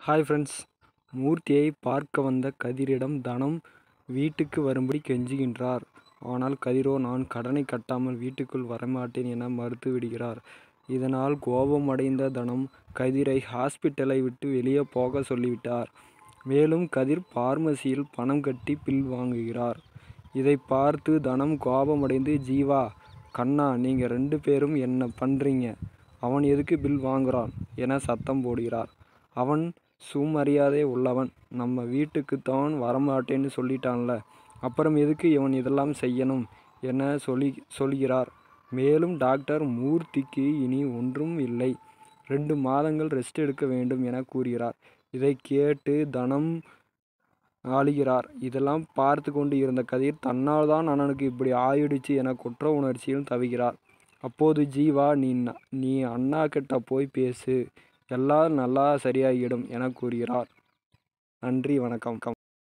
hi friends மூர்த்தியை பார்க்க வந்த கதிரிடம் தனம் வீட்டுக்கு வரும்படி கெஞ்சுகின்றார் ஆனால் கதிரோ நான் கடனை கட்டாமல் வீட்டுக்குள் வரமாட்டேன் என மறுத்து விடுகிறார் இதனால் கோபமடைந்த தனம் கதிரை ஹாஸ்பிட்டலை விட்டு வெளியே போக சொல்லிவிட்டார் மேலும் கதிர் பார்மசியில் பணம் கட்டி பில் வாங்குகிறார் இதை பார்த்து தனம் கோபமடைந்து ஜீவா கண்ணா நீங்கள் ரெண்டு பேரும் என்ன பண்ணுறீங்க அவன் எதுக்கு பில் வாங்குறான் என சத்தம் போடுகிறார் அவன் சுமரியாதை உள்ளவன் நம்ம வீட்டுக்கு தான் வரமாட்டேன்னு சொல்லிட்டான்ல அப்புறம் எதுக்கு இவன் இதெல்லாம் செய்யணும் என சொல்லி சொல்கிறார் மேலும் டாக்டர் மூர்த்திக்கு இனி ஒன்றும் இல்லை ரெண்டு மாதங்கள் ரெஸ்ட் எடுக்க வேண்டும் என கூறுகிறார் இதை கேட்டு தனம் ஆளுகிறார் இதெல்லாம் பார்த்து கொண்டு இருந்த கதிர் தன்னால் தான் அண்ணனுக்கு இப்படி ஆயிடுச்சு என குற்ற உணர்ச்சியில் தவிக்கிறார் அப்போது ஜீவா நீ ந- நீ அண்ணா கிட்ட போய் பேசு எல்லாம் நல்லா சரியாகிடும் என கூறுகிறார் நன்றி வணக்கம்